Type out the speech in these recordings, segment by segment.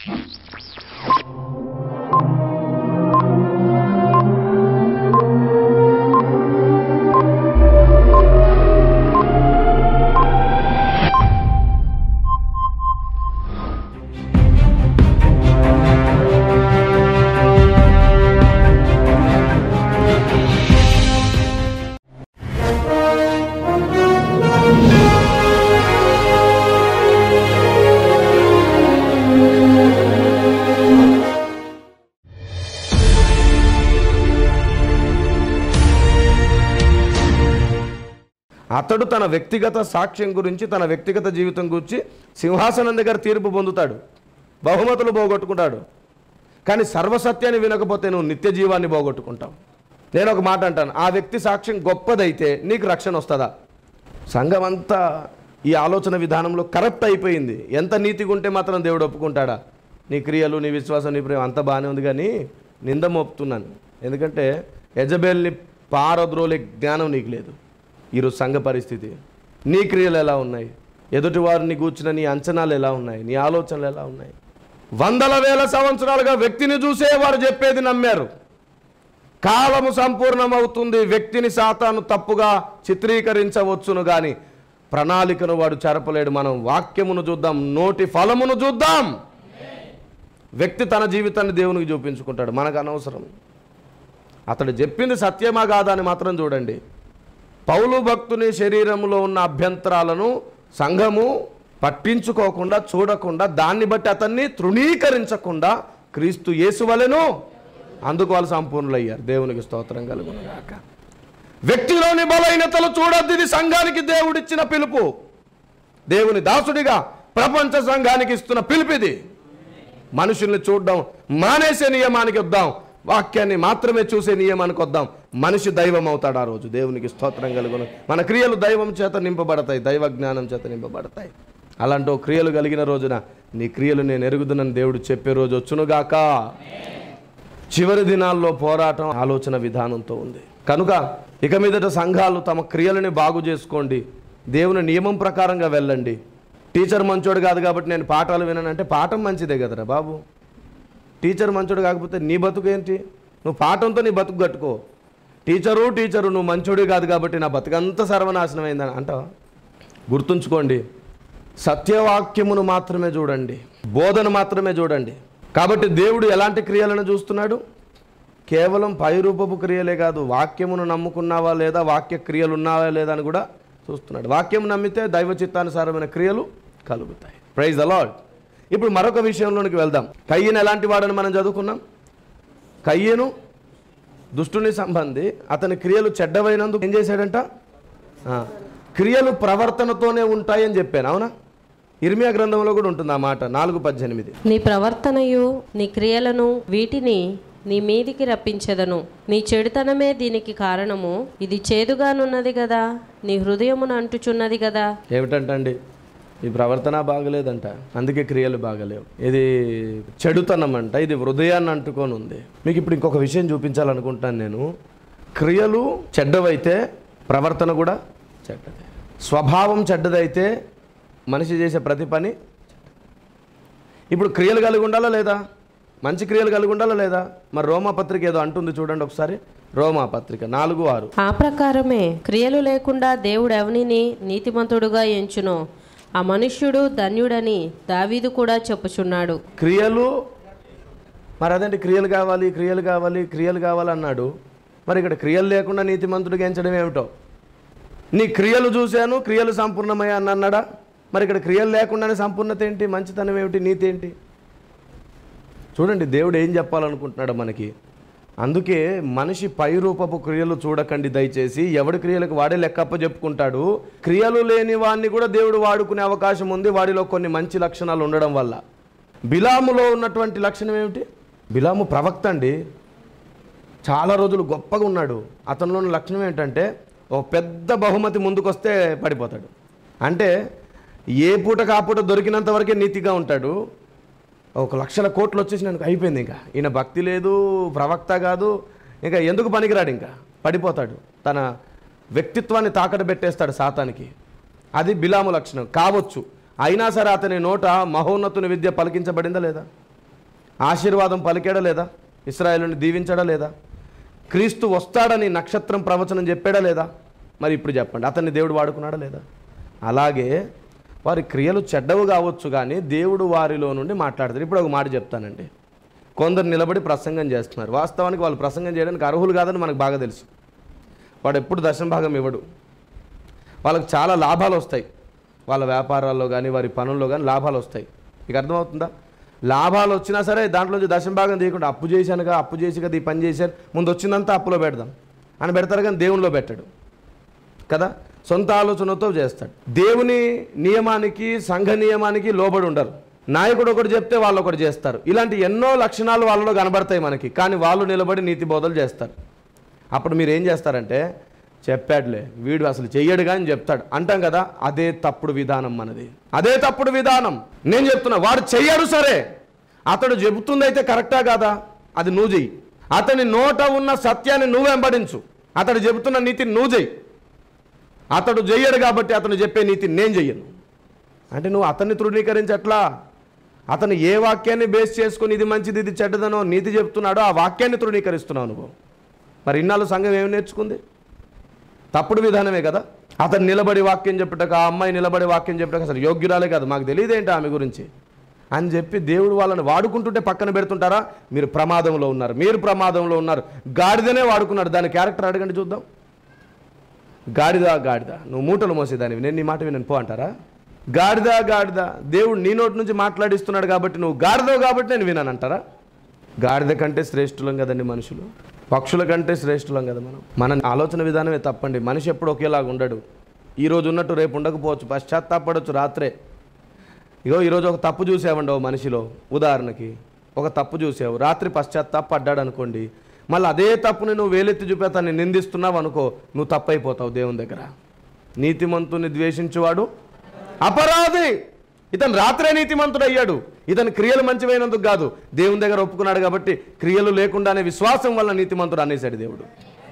అతడు తన వ్యక్తిగత సాక్ష్యం గురించి తన వ్యక్తిగత జీవితం గురించి సింహాసనం దగ్గర తీర్పు పొందుతాడు బహుమతులు పోగొట్టుకుంటాడు కానీ సర్వసత్యాన్ని వినకపోతే నువ్వు నిత్య జీవాన్ని పోగొట్టుకుంటావు నేను ఒక మాట అంటాను ఆ వ్యక్తి సాక్ష్యం గొప్పదైతే నీకు రక్షణ వస్తుందా సంఘం అంతా ఈ ఆలోచన విధానంలో కరప్ట్ అయిపోయింది ఎంత నీతిగా ఉంటే మాత్రం దేవుడు ఒప్పుకుంటాడా నీ క్రియలు నీ విశ్వాసం నీ ప్రేమ అంత బాగానే ఉంది కానీ నింద మోపుతున్నాను ఎందుకంటే యజబేల్ని పారద్రోలే జ్ఞానం నీకు లేదు ఈరోజు సంఘ పరిస్థితి నీ క్రియలు ఎలా ఉన్నాయి ఎదుటి వారిని కూర్చున్న నీ అంచనాలు ఎలా ఉన్నాయి నీ ఆలోచనలు ఎలా ఉన్నాయి వందల వేల సంవత్సరాలుగా వ్యక్తిని చూసే వారు చెప్పేది నమ్మారు కాలము సంపూర్ణమవుతుంది వ్యక్తిని సాతాను తప్పుగా చిత్రీకరించవచ్చును కానీ ప్రణాళికను వాడు చెరపలేడు మనం వాక్యమును చూద్దాం నోటి ఫలమును చూద్దాం వ్యక్తి తన జీవితాన్ని దేవునికి చూపించుకుంటాడు మనకు అనవసరం అతడు చెప్పింది సత్యమా కాదా అని మాత్రం చూడండి పౌలు భక్తుని శరీరంలో ఉన్న అభ్యంతరాలను సంఘము పట్టించుకోకుండా చూడకుండా దాన్ని బట్టి అతన్ని తృణీకరించకుండా క్రీస్తు యేసు వలెను అందుకు వాళ్ళు సంపూర్ణులయ్యారు దేవునికి స్తోత్రం కలుగునుగాక వ్యక్తిలోని బలహీనతలు చూడద్దు ఇది సంఘానికి దేవుడిచ్చిన పిలుపు దేవుని దాసుడిగా ప్రపంచ సంఘానికి ఇస్తున్న పిలుపు ఇది మనుషుల్ని చూడడం మానేసే నియమానికి వద్దాం వాక్యాన్ని మాత్రమే చూసే నియమానికి వద్దాం మనిషి దైవం అవుతాడు ఆ రోజు దేవునికి స్తోత్రం కలుగును మన క్రియలు దైవం చేత నింపబడతాయి దైవ జ్ఞానం చేత నింపబడతాయి అలాంటి ఓ క్రియలు కలిగిన రోజున నీ క్రియలు నేను ఎరుగుదునని దేవుడు చెప్పే రోజు వచ్చునుగాక చివరి దినాల్లో పోరాటం ఆలోచన విధానంతో ఉంది కనుక ఇక మీదట సంఘాలు తమ క్రియలని బాగు చేసుకోండి దేవుని నియమం ప్రకారంగా వెళ్ళండి టీచర్ మంచోడు కాదు కాబట్టి నేను పాఠాలు విననంటే పాఠం మంచిదే కదరా బాబు టీచర్ మంచోడు కాకపోతే నీ బతుకు ఏంటి నువ్వు పాఠంతో నీ బతుకు కట్టుకో టీచరు టీచరు నువ్వు మంచోడు కాదు కాబట్టి నా బతుకంతా సర్వనాశనం అయిందని అంటావా గుర్తుంచుకోండి సత్యవాక్యమును మాత్రమే చూడండి బోధన మాత్రమే చూడండి కాబట్టి దేవుడు ఎలాంటి క్రియలను చూస్తున్నాడు కేవలం పైరూపపు క్రియలే కాదు వాక్యమును నమ్ముకున్నావా లేదా వాక్య క్రియలు ఉన్నావా లేదా అని కూడా చూస్తున్నాడు వాక్యం నమ్మితే దైవ చిత్తానుసారమైన క్రియలు కలుగుతాయి ప్రైజ్ అలాడ్ ఇప్పుడు మరొక విషయంలోనికి వెళ్దాం కయ్యను ఎలాంటి వాడని మనం చదువుకున్నాం కయ్యను దుష్టుని సంబంధి అతని క్రియలు చెడ్డవైనందుకు ఏం చేశాడంట ఆ, క్రియలు ప్రవర్తనతోనే ఉంటాయని చెప్పాను అవునా ఇర్మియా గ్రంథంలో కూడా ఉంటుంది ఆ మాట నాలుగు పద్దెనిమిది నీ ప్రవర్తనయు నీ క్రియలను వీటిని నీ మీదికి రప్పించెదను నీ చెడుతనమే దీనికి కారణము ఇది చేదుగానున్నది కదా నీ హృదయమును అంటుచున్నది కదా ఏమిటంటండి ఈ ప్రవర్తన బాగలేదంట అందుకే క్రియలు బాగలేవు ఇది చెడుతనం అంట ఇది హృదయాన్ని అంటుకొని ఉంది మీకు ఇప్పుడు ఇంకొక విషయం చూపించాలనుకుంటాను నేను క్రియలు చెడ్డవైతే ప్రవర్తన కూడా చెడ్డదే స్వభావం చెడ్డదైతే మనిషి చేసే ప్రతి పని ఇప్పుడు క్రియలు కలిగి ఉండాలా లేదా మంచి క్రియలు కలిగి ఉండాలా లేదా మరి రోమా పత్రిక ఏదో అంటుంది చూడండి ఒకసారి రోమా పత్రిక నాలుగు ఆరు ఆ ప్రకారమే క్రియలు లేకుండా దేవుడు ఎవనిని నీతిమంతుడుగా ఎంచునో ఆ మనుష్యుడు ధన్యుడని దావీదు కూడా చెప్పుచున్నాడు క్రియలు మరి అదేంటి క్రియలు కావాలి క్రియలు కావాలి క్రియలు కావాలి అన్నాడు మరి ఇక్కడ క్రియలు లేకుండా నీతిమంతుడిగా ఎంచడం ఏమిటో నీ క్రియలు చూశాను క్రియలు సంపూర్ణమయ్యా అని అన్నాడా మరి ఇక్కడ క్రియలు లేకుండానే సంపూర్ణత ఏంటి మంచితనం ఏమిటి నీతి ఏంటి చూడండి దేవుడు ఏం చెప్పాలనుకుంటున్నాడు మనకి అందుకే మనిషి పైరూపపు క్రియలు చూడకండి దయచేసి ఎవడి క్రియలకు వాడే లెక్కప్ప చెప్పుకుంటాడు క్రియలు లేని వాడిని కూడా దేవుడు వాడుకునే అవకాశం ఉంది వాడిలో కొన్ని మంచి లక్షణాలు ఉండడం వల్ల బిలాములో ఉన్నటువంటి లక్షణం ఏమిటి బిలాము ప్రవక్త అండి చాలా రోజులు గొప్పగా ఉన్నాడు అతనిలో ఉన్న లక్షణం ఏంటంటే ఒక పెద్ద బహుమతి ముందుకొస్తే పడిపోతాడు అంటే ఏ పూట కాపూట దొరికినంత వరకే నీతిగా ఉంటాడు ఒక లక్షల కోట్లు వచ్చేసి నాకు అయిపోయింది ఇంకా ఈయన భక్తి లేదు ప్రవక్త కాదు ఇంకా ఎందుకు పనికిరాడు ఇంకా పడిపోతాడు తన వ్యక్తిత్వాన్ని తాకట పెట్టేస్తాడు సాతానికి అది బిలాము లక్షణం కావచ్చు అయినా సరే అతని నోట మహోన్నతుని విద్య పలికించబడిందా లేదా ఆశీర్వాదం పలికాడా లేదా ఇస్రాయేలుని దీవించాడా లేదా క్రీస్తు వస్తాడని నక్షత్రం ప్రవచనం చెప్పాడా లేదా మరి ఇప్పుడు చెప్పండి అతన్ని దేవుడు వాడుకున్నాడా లేదా అలాగే వారి క్రియలు చెడ్డవు కావచ్చు కానీ దేవుడు వారిలో నుండి మాట్లాడతారు ఇప్పుడు ఒక మాట చెప్తానండి కొందరు నిలబడి ప్రసంగం చేస్తున్నారు వాస్తవానికి వాళ్ళు ప్రసంగం చేయడానికి అర్హులు కాదని మనకు బాగా తెలుసు వాడు ఎప్పుడు దశమ భాగం ఇవ్వడు వాళ్ళకి చాలా లాభాలు వస్తాయి వాళ్ళ వ్యాపారాల్లో కానీ వారి పనుల్లో కానీ లాభాలు వస్తాయి మీకు అర్థమవుతుందా లాభాలు వచ్చినా సరే దాంట్లోంచి దశమ భాగం తీయకుండా అప్పు చేశానుగా అప్పు చేసి కదా ఈ పని చేశాను ముందు వచ్చిందంతా అప్పులో పెడదాం అని పెడతారు కానీ దేవునిలో పెట్టడు కదా సొంత ఆలోచనతో చేస్తాడు దేవుని నియమానికి సంఘ నియమానికి లోబడి ఉండరు నాయకుడు ఒకటి చెప్తే వాళ్ళు ఒకటి చేస్తారు ఇలాంటి ఎన్నో లక్షణాలు వాళ్ళలో కనబడతాయి మనకి కానీ వాళ్ళు నిలబడి నీతి బోధలు చేస్తారు అప్పుడు మీరు ఏం చేస్తారంటే చెప్పాడులే వీడు అసలు చెయ్యడు కానీ చెప్తాడు అంటాం కదా అదే తప్పుడు విధానం మనది అదే తప్పుడు విధానం నేను చెప్తున్నా వాడు చెయ్యడు సరే అతడు చెబుతుంది అయితే కరెక్టా కాదా అది నువ్వు చెయ్యి అతని నోట ఉన్న సత్యాన్ని నువ్వు వెంబడించు అతడు చెబుతున్న నీతిని నువ్వు చెయ్యి అతడు చెయ్యడు కాబట్టి అతను చెప్పే నీతి నేను చెయ్యను అంటే నువ్వు అతన్ని తృణీకరించట్లా అతను ఏ వాక్యాన్ని బేస్ చేసుకొని ఇది మంచిది ఇది చెడ్డదనో నీతి చెప్తున్నాడో ఆ వాక్యాన్ని తృణీకరిస్తున్నావు నువ్వు మరి ఇన్నాళ్ళు సంఘం ఏమి నేర్చుకుంది తప్పుడు విధానమే కదా అతను నిలబడి వాక్యం చెప్పుటక ఆ అమ్మాయి నిలబడి వాక్యం చెప్పుటక అసలు యోగ్యురాలే కాదు మాకు తెలియదేంటి ఆమె గురించి అని చెప్పి దేవుడు వాళ్ళని వాడుకుంటుంటే పక్కన పెడుతుంటారా మీరు ప్రమాదంలో ఉన్నారు మీరు ప్రమాదంలో ఉన్నారు గాడిదనే వాడుకున్నాడు దాని క్యారెక్టర్ అడగండి చూద్దాం గాడిద గాడిద నువ్వు మూటలు మోసేదానివి నేను నీ మాట వినను పో అంటారా గాడిద గాడిద దేవుడు నీ నోటి నుంచి మాట్లాడిస్తున్నాడు కాబట్టి నువ్వు గాడిదవు కాబట్టి నేను వినాను అంటారా గాడిద కంటే శ్రేష్ఠులం కదండి మనుషులు పక్షుల కంటే శ్రేష్ఠులం కదా మనం మన ఆలోచన విధానమే తప్పండి మనిషి ఎప్పుడు ఒకేలాగా ఉండడు ఈ రోజు ఉన్నట్టు రేపు ఉండకపోవచ్చు పశ్చాత్తాపడవచ్చు రాత్రే ఇగో ఈరోజు ఒక తప్పు చూసావండి ఓ మనిషిలో ఉదాహరణకి ఒక తప్పు చూసావు రాత్రి పశ్చాత్తాపడ్డాడు అనుకోండి మళ్ళీ అదే తప్పుని నువ్వు వేలెత్తి చూపి అతన్ని నిందిస్తున్నావు అనుకో నువ్వు తప్పైపోతావు దేవుని దగ్గర నీతిమంతుని ద్వేషించువాడు అపరాధి ఇతను రాత్రే నీతిమంతుడు అయ్యాడు ఇతని క్రియలు మంచివైనందుకు కాదు దేవుని దగ్గర ఒప్పుకున్నాడు కాబట్టి క్రియలు లేకుండానే విశ్వాసం వల్ల నీతిమంతుడు అనేసాడు దేవుడు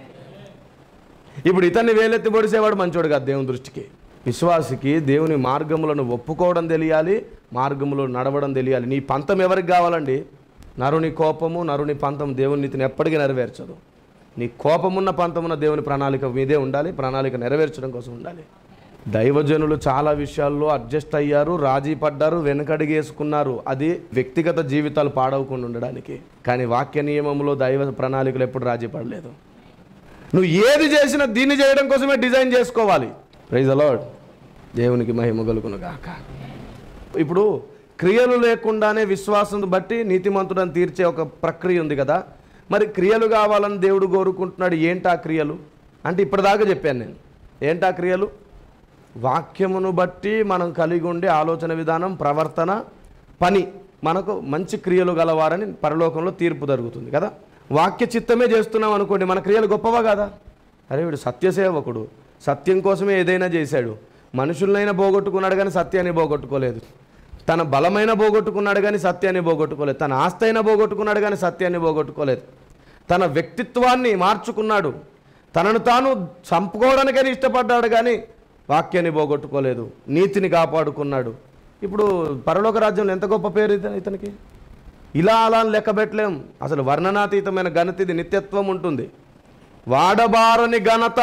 ఇప్పుడు ఇతన్ని వేలెత్తి పొడిసేవాడు మంచోడు కాదు దేవుని దృష్టికి విశ్వాసికి దేవుని మార్గములను ఒప్పుకోవడం తెలియాలి మార్గములో నడవడం తెలియాలి నీ పంతం ఎవరికి కావాలండి నరుని కోపము నరుని పంతం దేవుని నీతిని ఎప్పటికీ నెరవేర్చదు నీ కోపమున్న పంతమున్న దేవుని ప్రణాళిక మీదే ఉండాలి ప్రణాళిక నెరవేర్చడం కోసం ఉండాలి దైవజనులు చాలా విషయాల్లో అడ్జస్ట్ అయ్యారు రాజీ పడ్డారు వెనకడిగేసుకున్నారు అది వ్యక్తిగత జీవితాలు పాడవకుండా ఉండడానికి కానీ వాక్య నియమంలో దైవ ప్రణాళికలు ఎప్పుడు రాజీ పడలేదు నువ్వు ఏది చేసినా దీన్ని చేయడం కోసమే డిజైన్ చేసుకోవాలి ప్రైజ్ అలాడ్ దేవునికి మహిమ కలుగును గాక ఇప్పుడు క్రియలు లేకుండానే విశ్వాసం బట్టి నీతిమంతుడని తీర్చే ఒక ప్రక్రియ ఉంది కదా మరి క్రియలు కావాలని దేవుడు కోరుకుంటున్నాడు ఏంటా క్రియలు అంటే ఇప్పటిదాకా చెప్పాను నేను ఏంటా క్రియలు వాక్యమును బట్టి మనం కలిగి ఉండే ఆలోచన విధానం ప్రవర్తన పని మనకు మంచి క్రియలు గలవారని పరలోకంలో తీర్పు జరుగుతుంది కదా వాక్య చిత్తమే చేస్తున్నాం అనుకోండి మన క్రియలు గొప్పవా కదా అరే వీడు సత్యసేవకుడు సత్యం కోసమే ఏదైనా చేశాడు మనుషులనైనా పోగొట్టుకున్నాడు కానీ సత్యాన్ని పోగొట్టుకోలేదు తన బలమైన పోగొట్టుకున్నాడు కానీ సత్యాన్ని పోగొట్టుకోలేదు తన ఆస్తి అయినా పోగొట్టుకున్నాడు కానీ సత్యాన్ని పోగొట్టుకోలేదు తన వ్యక్తిత్వాన్ని మార్చుకున్నాడు తనను తాను చంపుకోవడానికని ఇష్టపడ్డాడు కానీ వాక్యాన్ని పోగొట్టుకోలేదు నీతిని కాపాడుకున్నాడు ఇప్పుడు పరలోక రాజ్యంలో ఎంత గొప్ప పేరు ఇత- ఇతనికి ఇలా అలా అని లెక్క పెట్టలేం అసలు వర్ణనాతీతమైన ఘనత ఇది నిత్యత్వం ఉంటుంది వాడబారని ఘనత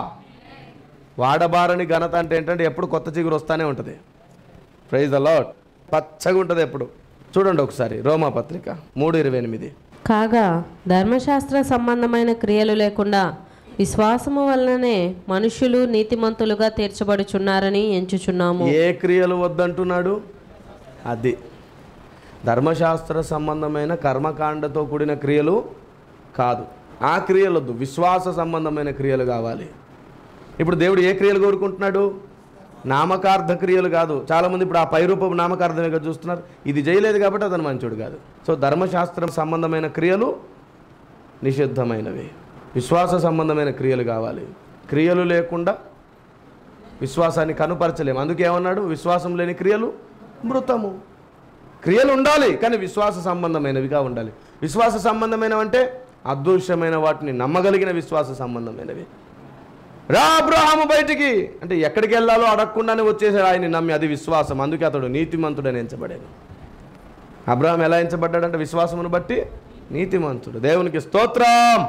వాడబారని ఘనత అంటే ఏంటంటే ఎప్పుడు కొత్త చిగురు వస్తానే ఉంటుంది ప్రైజ్ ద లాడ్ పచ్చగా ఉంటుంది ఎప్పుడు చూడండి ఒకసారి రోమా పత్రిక మూడు ఇరవై ఎనిమిది కాగా ధర్మశాస్త్ర సంబంధమైన క్రియలు లేకుండా విశ్వాసము వలననే మనుషులు నీతిమంతులుగా తీర్చబడుచున్నారని ఎంచుచున్నాము ఏ క్రియలు వద్దంటున్నాడు అది ధర్మశాస్త్ర సంబంధమైన కర్మకాండతో కూడిన క్రియలు కాదు ఆ క్రియలు వద్దు విశ్వాస సంబంధమైన క్రియలు కావాలి ఇప్పుడు దేవుడు ఏ క్రియలు కోరుకుంటున్నాడు నామకార్థ క్రియలు కాదు చాలామంది ఇప్పుడు ఆ పైరూపం నామకార్థమే కదా చూస్తున్నారు ఇది చేయలేదు కాబట్టి అతను మంచోడు కాదు సో ధర్మశాస్త్రం సంబంధమైన క్రియలు నిషిద్ధమైనవి విశ్వాస సంబంధమైన క్రియలు కావాలి క్రియలు లేకుండా విశ్వాసాన్ని కనుపరచలేము అందుకే ఏమన్నాడు విశ్వాసం లేని క్రియలు మృతము క్రియలు ఉండాలి కానీ విశ్వాస సంబంధమైనవిగా ఉండాలి విశ్వాస సంబంధమైనవి అంటే అదృశ్యమైన వాటిని నమ్మగలిగిన విశ్వాస సంబంధమైనవి రా అబ్రహాము బయటికి అంటే ఎక్కడికి వెళ్ళాలో అడగకుండానే వచ్చేసాడు ఆయన్ని నమ్మి అది విశ్వాసం అందుకే అతడు నీతిమంతుడని ఎంచబడాను అబ్రహాం ఎలా ఎంచబడ్డాడంటే విశ్వాసమును బట్టి నీతిమంతుడు దేవునికి స్తోత్రం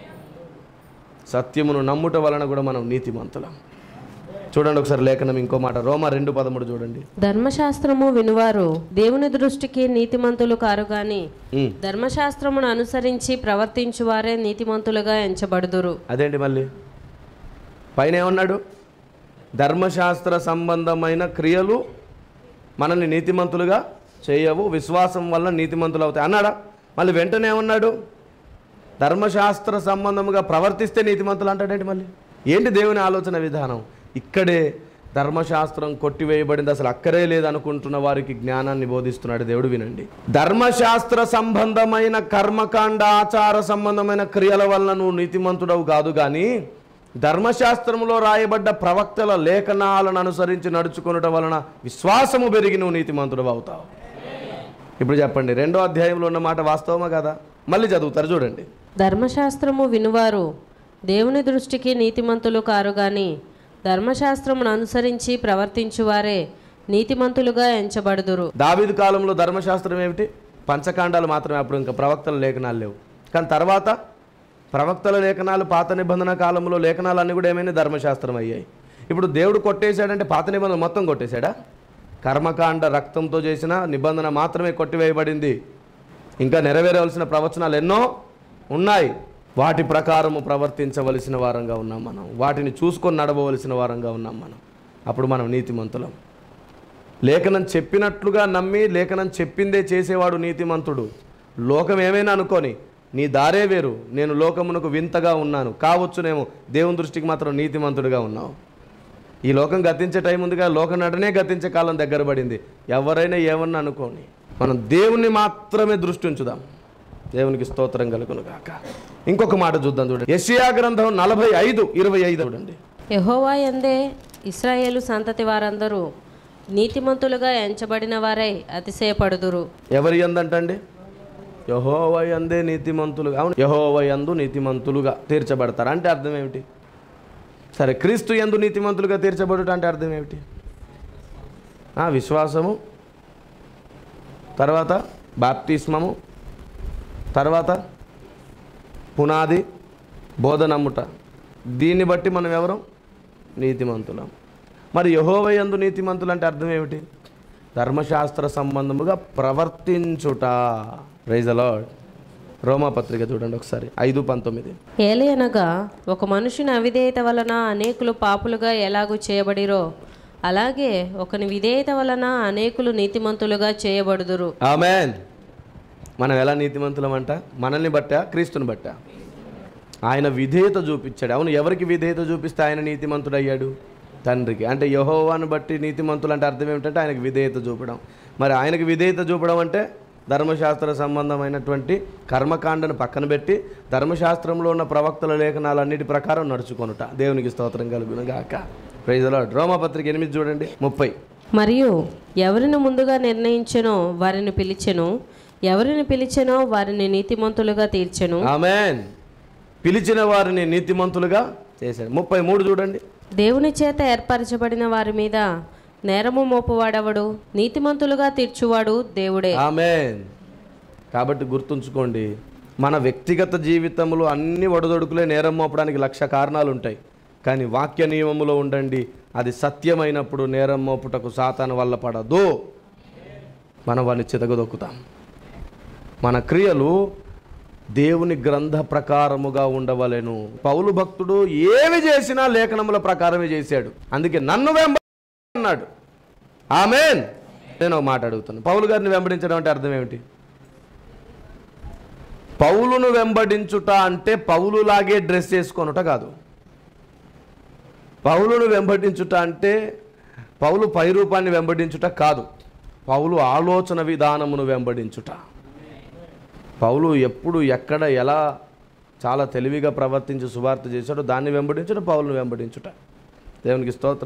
సత్యమును నమ్ముట వలన కూడా మనం నీతిమంతులం చూడండి ఒకసారి లేఖనం ఇంకో మాట రోమా రెండు పదమూడు చూడండి ధర్మశాస్త్రము వినువారు దేవుని దృష్టికి నీతిమంతులు కారు గాని ఉమ్. ధర్మశాస్త్రమును అనుసరించి ప్రవర్తించువారే నీతిమంతులుగా ఎంచబడుదురు అదేంటి మళ్ళీ పైన ఏమన్నాడు ధర్మశాస్త్ర సంబంధమైన క్రియలు మనల్ని నీతిమంతులుగా చేయవు విశ్వాసం వల్ల నీతిమంతులు అవుతాయి అన్నాడా మళ్ళీ వెంటనే ఏమన్నాడు ధర్మశాస్త్ర సంబంధముగా ప్రవర్తిస్తే నీతిమంతులు అంటాడేంటి మళ్ళీ ఏంటి దేవుని ఆలోచన విధానం ఇక్కడే ధర్మశాస్త్రం కొట్టివేయబడింది అసలు అక్కరే లేదనుకుంటున్న వారికి జ్ఞానాన్ని బోధిస్తున్నాడు దేవుడు వినండి ధర్మశాస్త్ర సంబంధమైన కర్మకాండ ఆచార సంబంధమైన క్రియల వలన నువ్వు నీతిమంతుడవు కాదు కానీ ధర్మశాస్త్రంలో రాయబడ్డ ప్రవక్తల లేఖనాలను అనుసరించి నడుచుకొనుట వలన విశ్వాసము పెరిగి నువ్వు నీతిమంతుడు అవుతావు ఇప్పుడు చెప్పండి రెండో అధ్యాయంలో ఉన్న మాట వాస్తవమా కదా మళ్ళీ చదువుతారు చూడండి ధర్మశాస్త్రము వినువారు దేవుని దృష్టికి నీతిమంతులు కారు గాని ధర్మశాస్త్రమును అనుసరించి ప్రవర్తించువారే నీతిమంతులుగా ఎంచబడుదురు దావీదు కాలంలో ధర్మశాస్త్రం ఏమిటి పంచకాండాలు మాత్రమే అప్పుడు ఇంకా ప్రవక్తల లేఖనాలు లేవు కానీ తర్వాత ప్రవక్తల లేఖనాలు పాత నిబంధన కాలంలో లేఖనాలు కూడా ఏమైనా ధర్మశాస్త్రం అయ్యాయి ఇప్పుడు దేవుడు కొట్టేశాడంటే పాత నిబంధన మొత్తం కొట్టేశాడా కర్మకాండ రక్తంతో చేసిన నిబంధన మాత్రమే కొట్టివేయబడింది ఇంకా నెరవేరవలసిన ప్రవచనాలు ఎన్నో ఉన్నాయి వాటి ప్రకారము ప్రవర్తించవలసిన వారంగా ఉన్నాం మనం వాటిని చూసుకొని నడవవలసిన వారంగా ఉన్నాం మనం అప్పుడు మనం నీతిమంతులం లేఖనం చెప్పినట్లుగా నమ్మి లేఖనం చెప్పిందే చేసేవాడు నీతిమంతుడు లోకం ఏమైనా అనుకొని నీ దారే వేరు నేను లోకమునకు వింతగా ఉన్నాను కావచ్చునేమో దేవుని దృష్టికి మాత్రం నీతిమంతుడిగా ఉన్నావు ఈ లోకం గతించే టైం ఉందిగా లోక నటనే గతించే కాలం దగ్గర పడింది ఎవరైనా ఏమన్నా అనుకోని మనం దేవుని మాత్రమే దృష్టి ఉంచుదాం దేవునికి స్తోత్రం కలుగును గాక ఇంకొక మాట చూద్దాం చూడండి యెషయా గ్రంథం నలభై ఐదు ఇరవై ఐదు చూడండి యెహోవా యందే ఇస్రాయేలు సంతతి వారందరూ నీతిమంతులుగా ఎంచబడిన వారై అతిశయపడుదురు ఎవరి ఎందంటండి యహోవయందే నీతిమంతులుగా అవును యహోవయందు నీతిమంతులుగా తీర్చబడతారు అంటే అర్థం ఏమిటి సరే క్రీస్తు ఎందు నీతిమంతులుగా తీర్చబడుట అంటే అర్థం ఏమిటి ఆ, విశ్వాసము తర్వాత బాప్తిస్మము తర్వాత పునాది బోధనమ్ముట దీన్ని బట్టి మనం ఎవరం నీతిమంతులం మరి యహోవయందు నీతిమంతులు అంటే అర్థం ఏమిటి ధర్మశాస్త్ర సంబంధముగా ప్రవర్తించుట ప్రైజ్ అలాడ్ రోమాపత్రిక చూడండి ఒకసారి ఐదు పంతొమ్మిది ఏలయనగా ఒక మనుషుని అవిధేయత వలన అనేకులు పాపులుగా ఎలాగూ చేయబడిరో అలాగే ఒకని విధేయత వలన అనేకులు నీతిమంతులుగా చేయబడుదురు ఆమెన్ మనం ఎలా నీతిమంతులం అంట మనల్ని బట్టా క్రీస్తుని బట్టా ఆయన విధేయత చూపించాడు అవును ఎవరికి విధేయత చూపిస్తే ఆయన నీతిమంతుడు అయ్యాడు తండ్రికి అంటే యహోవాను బట్టి నీతిమంతులు అంటే అర్థం ఏమిటంటే ఆయనకు విధేయత చూపడం మరి ఆయనకు విధేయత చూపడం అంటే ధర్మశాస్త్ర సంబంధమైనటువంటి కర్మకాండను పక్కన పెట్టి ధర్మశాస్త్రంలో ఉన్న ప్రవక్తల లేఖనాలన్నిటి ప్రకారం నడుచుకొనుట దేవునికి స్తోత్రం కలుగును గాక ప్రైజ్లో రోమపత్రిక ఎనిమిది చూడండి ముప్పై మరియు ఎవరిని ముందుగా నిర్ణయించెనో వారిని పిలిచెను ఎవరిని పిలిచెనో వారిని నీతిమంతులుగా తీర్చెను ఆమెన్ పిలిచిన వారిని నీతిమంతులుగా చేశాడు ముప్పై మూడు చూడండి దేవుని చేత ఏర్పరచబడిన వారి మీద నేరము మోపువాడెవడు నీతిమంతులుగా తీర్చువాడు దేవుడే ఆమెన్ కాబట్టి గుర్తుంచుకోండి మన వ్యక్తిగత జీవితంలో అన్ని ఒడదొడుకులే నేరం మోపడానికి లక్ష కారణాలు ఉంటాయి కానీ వాక్య నియమములో ఉండండి అది సత్యమైనప్పుడు నేరం మోపుటకు సాతాను వల్ల పడదు మనం వాడిని చితగదొక్కుతాం మన క్రియలు దేవుని గ్రంథ ప్రకారముగా ఉండవలెను పౌలు భక్తుడు ఏమి చేసినా లేఖనముల ప్రకారమే చేశాడు అందుకే నన్ను వెంబ అన్నాడు ఆమెన్ నేను ఒక మాట అడుగుతాను పౌలు గారిని వెంబడించడం అంటే అర్థం ఏమిటి పౌలును వెంబడించుట అంటే పౌలులాగే డ్రెస్ చేసుకొనుట కాదు పౌలును వెంబడించుట అంటే పౌలు పైరూపాన్ని వెంబడించుట కాదు పౌలు ఆలోచన విధానమును వెంబడించుట పౌలు ఎప్పుడు ఎక్కడ ఎలా చాలా తెలివిగా ప్రవర్తించి సువార్త చేశాడో దాన్ని వెంబడించుట పౌలును వెంబడించుట దేవునికి స్తోత్ర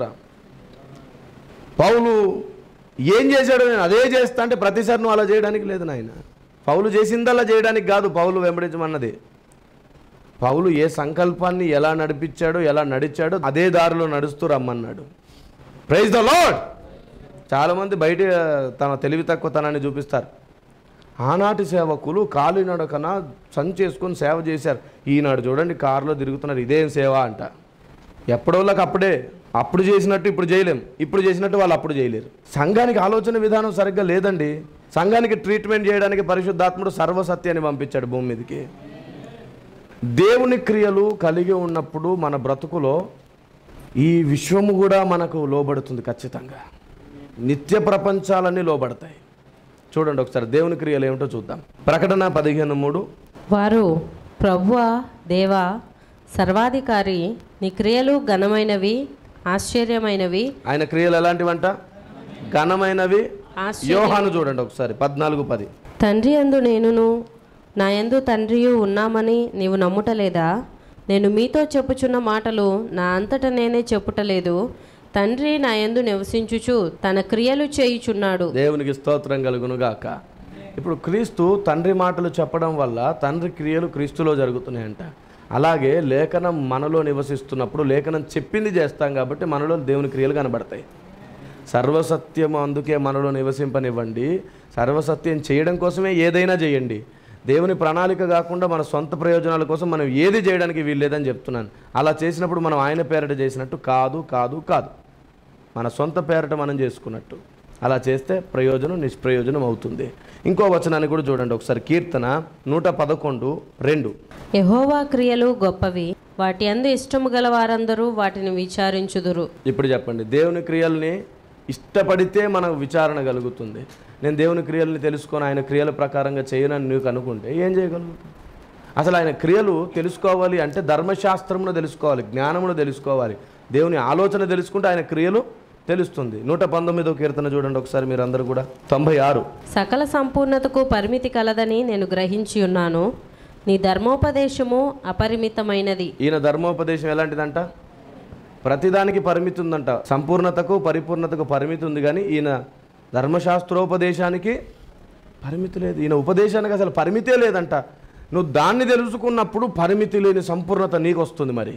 పౌలు ఏం చేశాడో నేను అదే చేస్తా అంటే ప్రతిసారి నువ్వు అలా చేయడానికి లేదు నాయన పౌలు చేసిందల్లా చేయడానికి కాదు పౌలు వెంబడించమన్నది పౌలు ఏ సంకల్పాన్ని ఎలా నడిపించాడో ఎలా నడిచాడో అదే దారిలో నడుస్తూ రమ్మన్నాడు ప్రైజ్ ద లాడ్ చాలామంది బయట తన తెలివి తక్కువతనాన్ని చూపిస్తారు ఆనాటి సేవకులు కాలినడకన సంచేసుకొని సేవ చేశారు ఈనాడు చూడండి కారులో తిరుగుతున్నారు ఇదేం సేవ అంట ఎప్పుడోళ్ళకి అప్పుడే అప్పుడు చేసినట్టు ఇప్పుడు చేయలేం ఇప్పుడు చేసినట్టు వాళ్ళు అప్పుడు చేయలేరు సంఘానికి ఆలోచన విధానం సరిగ్గా లేదండి సంఘానికి ట్రీట్మెంట్ చేయడానికి పరిశుద్ధాత్ముడు సర్వసత్యాన్ని పంపించాడు భూమి మీదకి దేవుని క్రియలు కలిగి ఉన్నప్పుడు మన బ్రతుకులో ఈ విశ్వము కూడా మనకు లోబడుతుంది ఖచ్చితంగా నిత్య ప్రపంచాలన్నీ లోబడతాయి చూడండి ఒకసారి దేవుని క్రియలు ఏమిటో చూద్దాం ప్రకటన పదిహేను మూడు వారు ప్రభువా దేవా సర్వాధికారి నీ క్రియలు ఘనమైనవి ఆశ్చర్యమైనవి ఆయన క్రియలు ఎలాంటివంట ఘనమైనవి ఆశ్చర్య యోహాను చూడండి ఒకసారి పద్నాలుగు పది తండ్రి యందు నేనును నా యందు తండ్రియు ఉన్నామని నీవు నమ్ముటలేదా నేను మీతో చెప్పుచున్న మాటలు నా అంతట నేనే చెప్పుటలేదు తండ్రి నా యందు నివసించుచు తన క్రియలు చేయుచున్నాడు దేవునికి స్తోత్రం కలుగును గాక ఇప్పుడు క్రీస్తు తండ్రి మాటలు చెప్పడం వల్ల తండ్రి క్రియలు క్రీస్తులో జరుగుతున్నాయంట అలాగే లేఖనం మనలో నివసిస్తున్నప్పుడు లేఖనం చెప్పింది చేస్తాం కాబట్టి మనలో దేవుని క్రియలు కనబడతాయి సర్వసత్యము అందుకే మనలో నివసింపనివ్వండి సర్వసత్యం చేయడం కోసమే ఏదైనా చేయండి దేవుని ప్రణాళిక కాకుండా మన సొంత ప్రయోజనాల కోసం మనం ఏది చేయడానికి వీల్లేదని చెప్తున్నాను అలా చేసినప్పుడు మనం ఆయన పేరట చేసినట్టు కాదు కాదు కాదు మన సొంత పేరట మనం చేసుకున్నట్టు అలా చేస్తే ప్రయోజనం నిష్ప్రయోజనం అవుతుంది ఇంకో వచనాన్ని కూడా చూడండి ఒకసారి కీర్తన నూట పదకొండు రెండు యెహోవా క్రియలు గొప్పవి వాటి అందు ఇష్టము గల వారందరూ వాటిని విచారించుదురు ఇప్పుడు చెప్పండి దేవుని క్రియల్ని ఇష్టపడితే మనకు విచారణ కలుగుతుంది నేను దేవుని క్రియల్ని తెలుసుకొని ఆయన క్రియల ప్రకారంగా చేయనని నీకు అనుకుంటే ఏం చేయగలుగుతావు అసలు ఆయన క్రియలు తెలుసుకోవాలి అంటే ధర్మశాస్త్రమును తెలుసుకోవాలి జ్ఞానమును తెలుసుకోవాలి దేవుని ఆలోచన తెలుసుకుంటే ఆయన క్రియలు తెలుస్తుంది నూట పంతొమ్మిదో కీర్తన చూడండి ఒకసారి మీరు అందరూ కూడా తొంభై ఆరు సకల సంపూర్ణతకు పరిమితి కలదని నేను గ్రహించి ఉన్నాను నీ ధర్మోపదేశము అపరిమితమైనది ఈయన ధర్మోపదేశం ఎలాంటిదంట ప్రతిదానికి పరిమితి ఉందంట సంపూర్ణతకు పరిపూర్ణతకు పరిమితి ఉంది కానీ ఈయన ధర్మశాస్త్రోపదేశానికి పరిమితి లేదు ఈయన ఉపదేశానికి అసలు పరిమితే లేదంట నువ్వు దాన్ని తెలుసుకున్నప్పుడు పరిమితి లేని సంపూర్ణత నీకు వస్తుంది మరి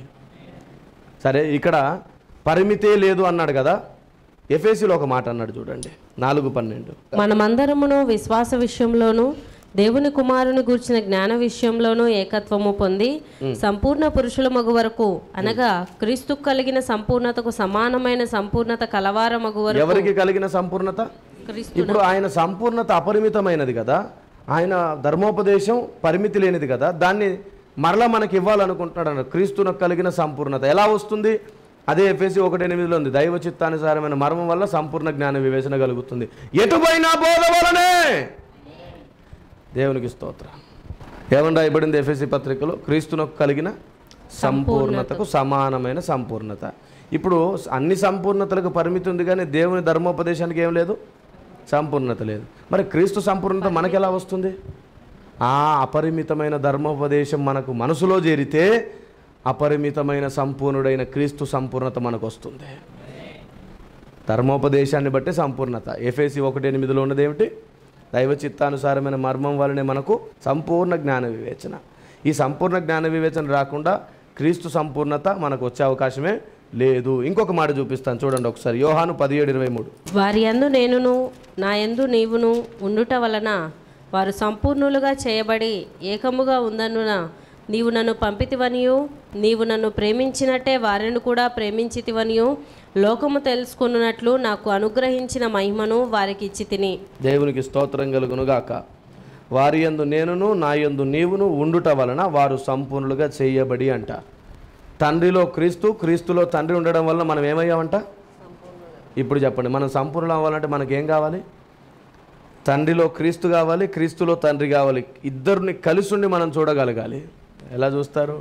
సరే ఇక్కడ పరిమితే లేదు అన్నాడు కదా ఎఫ్ఏసీలో ఒక మాట అన్నాడు చూడండి నాలుగు పన్నెండు మనమందరమును విశ్వాస విషయంలోను దేవుని కుమారుని గూర్చిన జ్ఞాన విషయంలోనూ ఏకత్వము పొంది సంపూర్ణ పురుషుల మగు వరకు అనగా క్రీస్తు కలిగిన సంపూర్ణతకు సమానమైన సంపూర్ణత కలవార మగు వరకు ఎవరికి కలిగిన సంపూర్ణత క్రీస్తు ఇప్పుడు ఆయన సంపూర్ణత అపరిమితమైనది కదా ఆయన ధర్మోపదేశం పరిమితి లేనిది కదా దాన్ని మరలా మనకి ఇవ్వాలనుకుంటున్నాడు అన్న క్రీస్తునకు కలిగిన సంపూర్ణత ఎలా వస్తుంది అదే ఎఫ్ఎసి ఒకటి ఎనిమిదిలో ఉంది దైవ చిత్తానుసారమైన మర్మం వల్ల సంపూర్ణ జ్ఞాన వివేచన కలుగుతుంది ఎటుపోయినా బోధ వలనే దేవునికి స్తోత్రం ఏమని రాయబడింది ఎఫ్ఎసి పత్రికలో క్రీస్తునకు కలిగిన సంపూర్ణతకు సమానమైన సంపూర్ణత ఇప్పుడు అన్ని సంపూర్ణతలకు పరిమితి ఉంది కానీ దేవుని ధర్మోపదేశానికి ఏం లేదు సంపూర్ణత లేదు మరి క్రీస్తు సంపూర్ణత మనకి ఎలా వస్తుంది ఆ అపరిమితమైన ధర్మోపదేశం మనకు మనసులో చేరితే అపరిమితమైన సంపూర్ణుడైన క్రీస్తు సంపూర్ణత మనకు వస్తుంది ధర్మోపదేశాన్ని బట్టి సంపూర్ణత ఎఫ్ఏసి ఒకటి ఎనిమిదిలో ఉన్నది ఏమిటి దైవ చిత్తానుసారమైన మర్మం వల్లనే మనకు సంపూర్ణ జ్ఞాన వివేచన ఈ సంపూర్ణ జ్ఞాన వివేచన రాకుండా క్రీస్తు సంపూర్ణత మనకు వచ్చే అవకాశమే లేదు ఇంకొక మాట చూపిస్తాను చూడండి ఒకసారి యోహాను పదిహేడు ఇరవై మూడు వారి యందు నేనును నా యందు నీవును ఉండుట వలన వారు సంపూర్ణులుగా చేయబడి ఏకముగా ఉందనున నీవు నన్ను పంపితివనియు నీవు నన్ను ప్రేమించినట్టే వారిని కూడా ప్రేమించితివనియు లోకము తెలుసుకున్నట్లు నాకు అనుగ్రహించిన మహిమను వారికి ఇచ్చి తిని దేవునికి స్తోత్రం కలుగునుగాక వారి యందు నేనును నా యందు నీవును ఉండుట వలన వారు సంపూర్ణులుగా చేయబడి అంట తండ్రిలో క్రీస్తు క్రీస్తులో తండ్రి ఉండడం వలన మనం ఏమయ్యామంట ఇప్పుడు చెప్పండి మనం సంపూర్ణం అవ్వాలంటే మనకేం కావాలి తండ్రిలో క్రీస్తు కావాలి క్రీస్తులో తండ్రి కావాలి ఇద్దరిని కలిసి ఉండి మనం చూడగలగాలి ఎలా చూస్తారు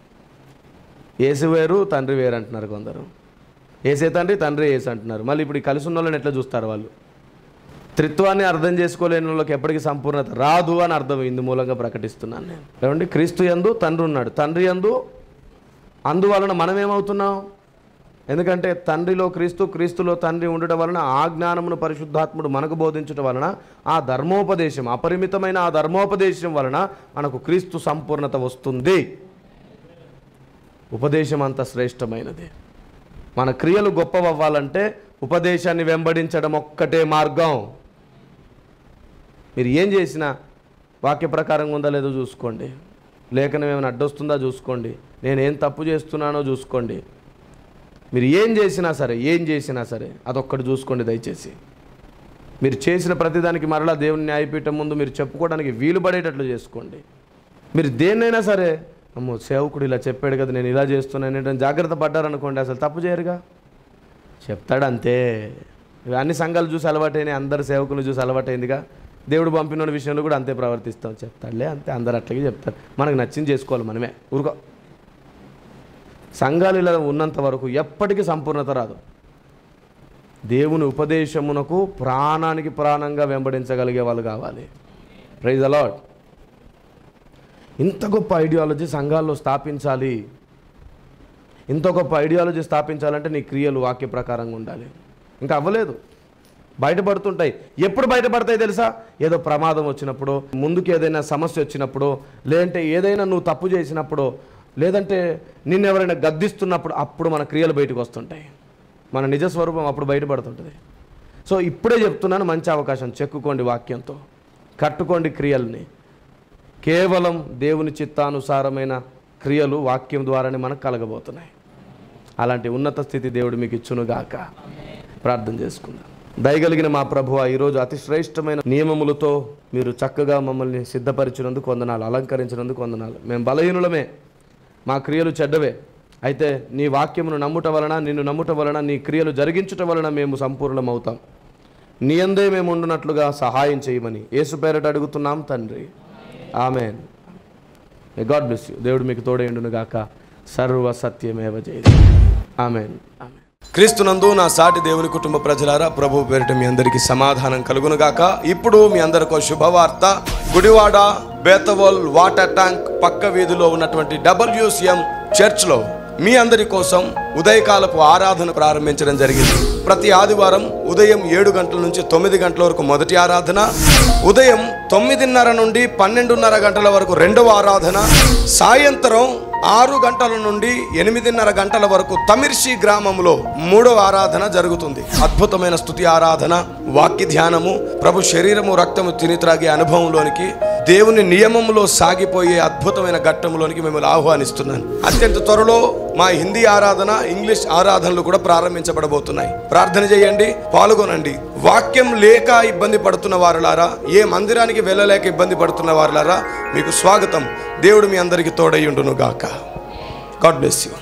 ఏసు వేరు తండ్రి వేరు అంటున్నారు కొందరు ఏసే తండ్రి తండ్రి ఏసు అంటున్నారు మళ్ళీ ఇప్పుడు ఈ కలిసి ఉన్న వాళ్ళని ఎట్లా చూస్తారు వాళ్ళు త్రిత్వాన్ని అర్థం చేసుకోలేని వాళ్ళకి ఎప్పటికీ సంపూర్ణత రాదు అని అర్థం ఇందు మూలంగా ప్రకటిస్తున్నాను నేను ఏమండి క్రీస్తు యందు తండ్రి ఉన్నాడు తండ్రి యందు అందువలన మనం ఏమవుతున్నాం ఎందుకంటే తండ్రిలో క్రీస్తు క్రీస్తులో తండ్రి ఉండటం వలన ఆ జ్ఞానమును పరిశుద్ధాత్ముడు మనకు బోధించడం వలన ఆ ధర్మోపదేశం అపరిమితమైన ఆ ధర్మోపదేశం వలన మనకు క్రీస్తు సంపూర్ణత వస్తుంది ఉపదేశం అంత శ్రేష్టమైనది మన క్రియలు గొప్పవవ్వాలంటే ఉపదేశాన్ని వెంబడించడం ఒక్కటే మార్గం మీరు ఏం చేసినా వాక్య ప్రకారంగా ఉందా లేదో చూసుకోండి లేఖనం ఏమైనా అడ్డొస్తుందా చూసుకోండి నేనేం తప్పు చేస్తున్నానో చూసుకోండి మీరు ఏం చేసినా సరే ఏం చేసినా సరే అదొక్కటి చూసుకోండి దయచేసి మీరు చేసిన ప్రతిదానికి మరలా దేవుని న్యాయపీఠం ముందు మీరు చెప్పుకోవడానికి వీలు పడేటట్లు చేసుకోండి మీరు దేన్నైనా సరే అమ్మో సేవకుడు ఇలా చెప్పాడు కదా నేను ఇలా చేస్తున్నాను ఏంటని జాగ్రత్త పడ్డారనుకోండి అసలు తప్పు చేయరుగా చెప్తాడు అంతే ఇవి అన్ని సంఘాలు చూసి అలవాటైనాయి అందరు సేవకులు చూసి అలవాటైందిగా దేవుడు పంపిన విషయంలో కూడా అంతే ప్రవర్తిస్తాం చెప్తాడులే అంతే అందరు అట్లాగే చెప్తారు మనకు నచ్చింది చేసుకోవాలి మనమే ఊరుకో సంఘాలు ఇలా ఉన్నంత వరకు ఎప్పటికీ సంపూర్ణత రాదు దేవుని ఉపదేశమునకు ప్రాణానికి ప్రాణంగా వెంబడించగలిగే వాళ్ళు కావాలి ప్రైజ్ అలాడ్ ఇంత గొప్ప ఐడియాలజీ సంఘాల్లో స్థాపించాలి ఇంత గొప్ప ఐడియాలజీ స్థాపించాలంటే నీ క్రియలు వాక్య ప్రకారంగా ఉండాలి ఇంకా అవ్వలేదు బయటపడుతుంటాయి ఎప్పుడు బయటపడతాయి తెలుసా ఏదో ప్రమాదం వచ్చినప్పుడు ముందుకు ఏదైనా సమస్య వచ్చినప్పుడు లేదంటే ఏదైనా నువ్వు తప్పు చేసినప్పుడు లేదంటే నిన్ను ఎవరైనా గద్దిస్తున్నప్పుడు అప్పుడు మన క్రియలు బయటకు వస్తుంటాయి మన నిజ స్వరూపం అప్పుడు బయటపడుతుంటుంది సో ఇప్పుడే చెప్తున్నాను మంచి అవకాశం చెక్కుకోండి వాక్యంతో కట్టుకోండి క్రియల్ని కేవలం దేవుని చిత్తానుసారమైన క్రియలు వాక్యం ద్వారానే మనకు కలగబోతున్నాయి అలాంటి ఉన్నత స్థితి దేవుడు మీకు ఇచ్చునుగాక ప్రార్థన చేసుకుందాం దయగలిగిన మా ప్రభువ ఈరోజు అతి శ్రేష్టమైన నియమములతో మీరు చక్కగా మమ్మల్ని సిద్ధపరిచినందుకు వందనాలు అలంకరించినందుకు వందనాలు మేము బలహీనులమే మా క్రియలు చెడ్డవే అయితే నీ వాక్యమును నమ్ముట వలన నిన్ను నమ్ముట వలన నీ క్రియలు జరిగించుట వలన మేము సంపూర్ణమవుతాం నీ అందే మేము ఉండునట్లుగా సహాయం చేయమని యేసు పేరట అడుగుతున్నాం తండ్రి ఆమెన్ గాడ్ బ్లెస్ యూ దేవుడు మీకు తోడేండును గాక సర్వ సత్యమేవ జయది ఆమెన్ ఆమెన్ క్రీస్తునందు నా సాటి దేవుని కుటుంబ ప్రజలారా ప్రభు పేరిట మీ అందరికీ సమాధానం కలుగును గాక ఇప్పుడు మీ అందరికీ శుభవార్త గుడివాడ బేతవోల్ వాటర్ ట్యాంక్ పక్క వీధిలో ఉన్నటువంటి డబ్ల్యూసిఎం చర్చ్లో మీ అందరి కోసం ఉదయకాలపు ఆరాధన ప్రారంభించడం జరిగింది ప్రతి ఆదివారం ఉదయం ఏడు గంటల నుంచి తొమ్మిది గంటల వరకు మొదటి ఆరాధన ఉదయం తొమ్మిదిన్నర నుండి పన్నెండున్నర గంటల వరకు రెండవ ఆరాధన సాయంత్రం ఆరు గంటల నుండి ఎనిమిదిన్నర గంటల వరకు తమిర్షి గ్రామంలో మూడవ ఆరాధన జరుగుతుంది అద్భుతమైన స్థుతి ఆరాధన వాక్య ధ్యానము ప్రభు శరీరము రక్తము తిని త్రాగే అనుభవంలోనికి దేవుని నియమంలో సాగిపోయే అద్భుతమైన ఘట్టంలోనికి మిమ్మల్ని ఆహ్వానిస్తున్నాను అత్యంత త్వరలో మా హిందీ ఆరాధన ఇంగ్లీష్ ఆరాధనలు కూడా ప్రారంభించబడబోతున్నాయి ప్రార్థన చేయండి పాల్గొనండి వాక్యం లేక ఇబ్బంది పడుతున్న వారులారా ఏ మందిరానికి వెళ్ళలేక ఇబ్బంది పడుతున్న వారులారా మీకు స్వాగతం దేవుడు మీ అందరికీ తోడయ్యుండును గాక గాడ్ బ్లెస్ యూ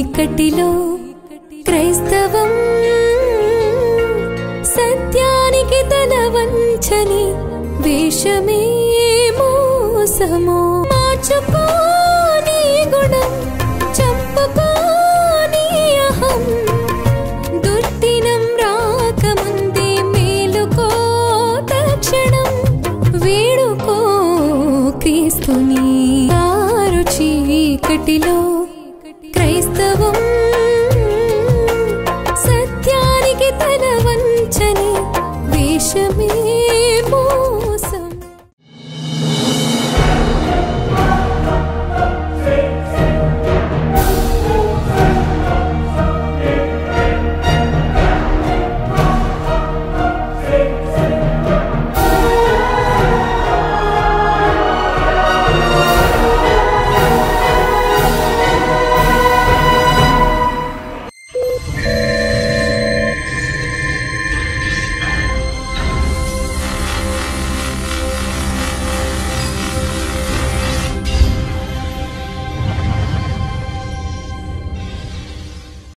చీకటిలో క్రైస్తవం సత్యానికి తల వంచని వేషమే మోసము మార్చుకోని గుణం చంపుకోని అహం దుర్దినం రాకముందే మేలుకో తక్షణం వేడుకో క్రీస్తుని ఆరు చీకటిలో